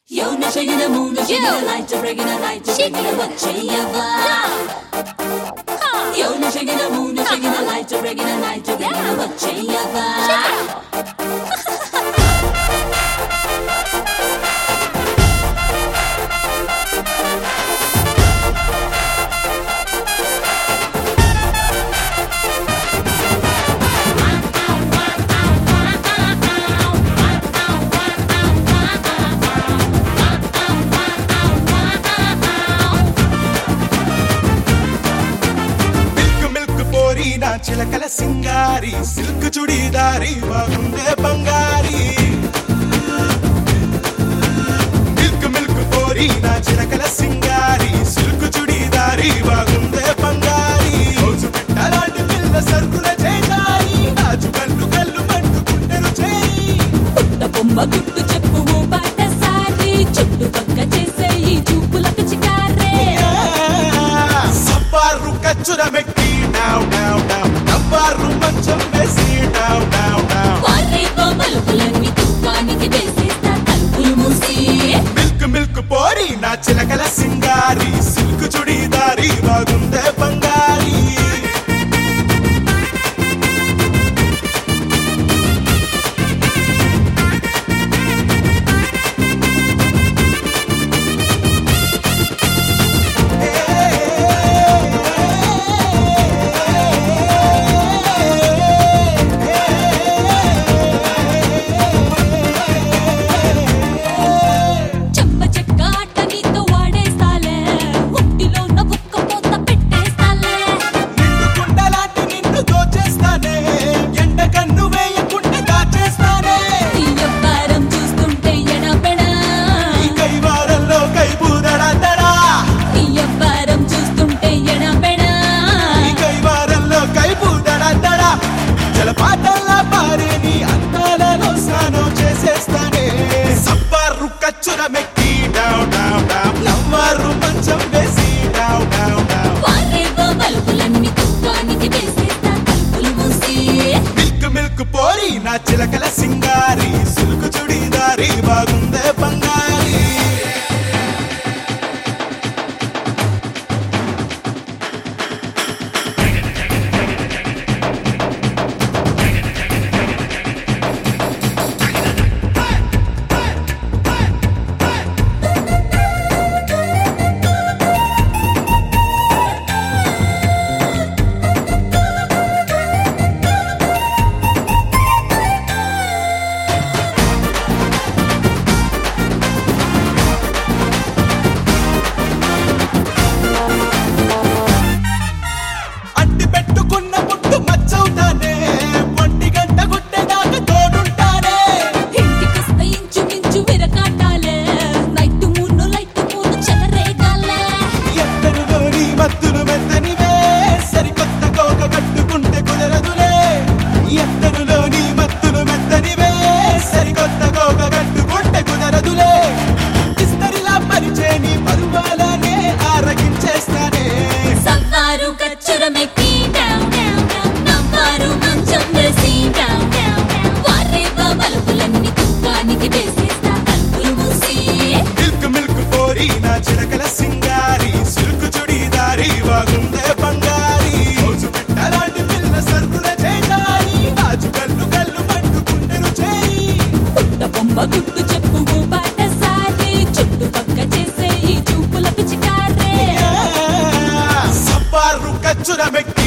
You're shaking the moon, you're shaking the light, you're breaking the light, you're breaking the what Chayava. You're shaking the moon, you're shaking the light, you're breaking the light, you're breaking the what Chayava. Milk milk పోరి నా చిలకల సింగారి silk చుడిదారి బాగుందే బంగారి milk milk పోరి నా చిలకల సింగారి silk చుడిదారి బాగుందే బంగారి రోజు పెట్టలాంటి పిల్ల సరుకుల చేయాలి రాజు కళ్ళు కళ్ళు మంటు గుండెలు చేయి పుట్ట బొమ్మ గుట్టు చెప్పు బాట సారి చుట్టుపక్క చేసే ఈ చూపులకు చికారే సబ్బారు కచ్చుర మెక్కి డావ్ డావ్ డావ్ నవ్వారు మంచం వేసి డావ్ డావ్ డావ్ వారే బొమ్మలుపులన్నీ తుఫానికి వేసేస్తా తలుపులు మూసి మిల్క్ మిల్క్ పోరి నా చిలకల సింగారి సిల్క్ చుడిదారి బాగుందే బంగారి చెంప చెక్క ఆట నీతో వాడేస్తాలే ఒంటిలో ఉన్న ఒక్క పోత పెట్టేస్తాలే నిండు కుండలాంటి నిన్ను దోచేస్తానే ఎండ కన్ను వేయకుండా దాచేస్తానే నీ వ్యాపారం చూస్తుంటే ఎడబెడా ఈ కైవారంలో కైబూదడదడా నీ వ్యాపారం చూస్తుంటే ఎడబెడా ఈ కైవారంలో కైబూదడదడా జలపాతంలా పారే నీ అందాలలో స్నానం చేసేస్తానే సబ్బారు కచ్చుర మెక్కి డావ్ డావ్ డావ్ నవ్వారు మంచం వేసి డావ్ డావ్ డావ్ వారే బొమ్మలుపులన్నీ తుఫానికి వేసేస్తా తలుపులు మూసి మిల్క్ మిల్క్ పోరి నా చిలకల సింగారి సిల్క్ చుడిదారి బాగుందే బంగారి అంటి పెట్టుకున్న ముట్టు మచ్చవుతానే ఒంటి గంట గుట్టెదాకా తోడుంటానే ఇంటికొస్తే ఇంచుమించు విరకాటాలే నైట్ మూను లైట్ మూను చెలరేగాలే ఎత్తరులోని మత్తులు మెత్తనివే సరికొత్త కోక కట్టుకుంటే కుదరదులే ఎత్తరులోని మత్తులు మెత్తనివే సరికొత్త కోక కట్టుకుంటే కుదరదులే ఇస్తరిలా పరిచేని పరువాలనే ఆరగించేస్తానే సవ్వారు కచ్చురమెక్కి డౌన్ డౌన్ డౌన్ నవ్వారు మంచం వేసి డౌన్ డౌన్ డౌన్ వారే బలుపులన్నీ తుఫానికి వేసేస్తా తలుపులు మూసి మిల్క్ మిల్క్ పోరి నా చిలకల సింగారి సిల్క్ చుడిదారి బాగుందే బంగారి రోజు పెట్టలాంటి పిల్ల సరుకుల చేయాలి రాజు కళ్ళు కళ్ళు మంటు గుండెలు చేయి పుట్ట బొమ్మ గుట్టు చెప్పు బాట సారి చుట్టుపక్క చేసే ఈ చూపులకు చికారే సబ్బారు కచ్చుర మెక్కి